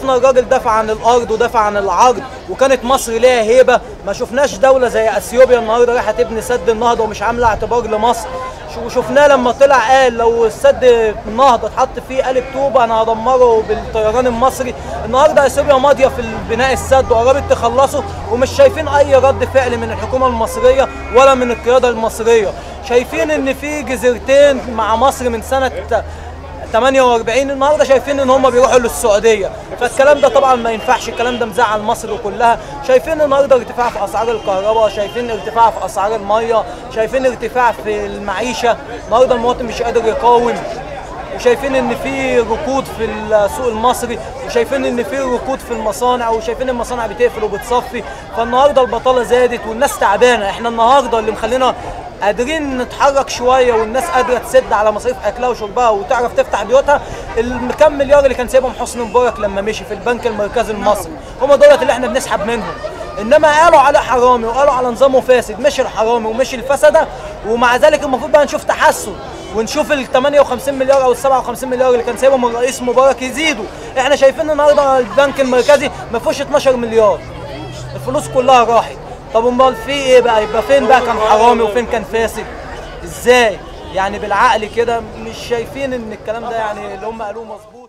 شفنا الراجل دافع عن الارض ودافع عن العرض وكانت مصر ليها هيبه ما شفناش دوله زي اثيوبيا النهارده رايحه تبني سد النهضه ومش عامله اعتبار لمصر وشفناه لما طلع قال لو السد النهضه اتحط فيه قالب طوبه انا هدمره بالطيران المصري النهارده اثيوبيا ماضيه في بناء السد وقربت تخلصه ومش شايفين اي رد فعل من الحكومه المصريه ولا من القياده المصريه شايفين ان في جزيرتين مع مصر من سنه 48 النهارده شايفين ان هم بيروحوا للسعوديه فالكلام ده طبعا ما ينفعش الكلام ده مزعل مصر كلها شايفين النهارده ارتفاع في اسعار الكهرباء شايفين ارتفاع في اسعار الميه شايفين ارتفاع في المعيشه النهارده المواطن مش قادر يقاوم وشايفين ان في ركود في السوق المصري وشايفين ان في ركود في المصانع وشايفين المصانع بتقفل وبتصفي فالنهارده البطاله زادت والناس تعبانه احنا النهارده اللي مخلينا قادرين نتحرك شويه والناس قادره تسد على مصاريف اكلها وشربها وتعرف تفتح بيوتها الكم مليار اللي كان سايبهم حسني مبارك لما مشي في البنك المركزي المصري هم دولت اللي احنا بنسحب منهم انما قالوا على حرامي وقالوا على نظامه فاسد مشي الحرامي ومشي الفسده ومع ذلك المفروض بقى نشوف تحسن ونشوف ال 58 مليار او ال 57 مليار اللي كان سايبهم الرئيس مبارك يزيدوا احنا شايفين النهارده البنك المركزي ما فيهوش 12 مليار الفلوس كلها راحت طب امال في ايه بقى يبقى فين بقى كان حرامي وفين كان فاسد ازاي يعني بالعقل كده مش شايفين ان الكلام ده يعني اللي هم قالوه مظبوط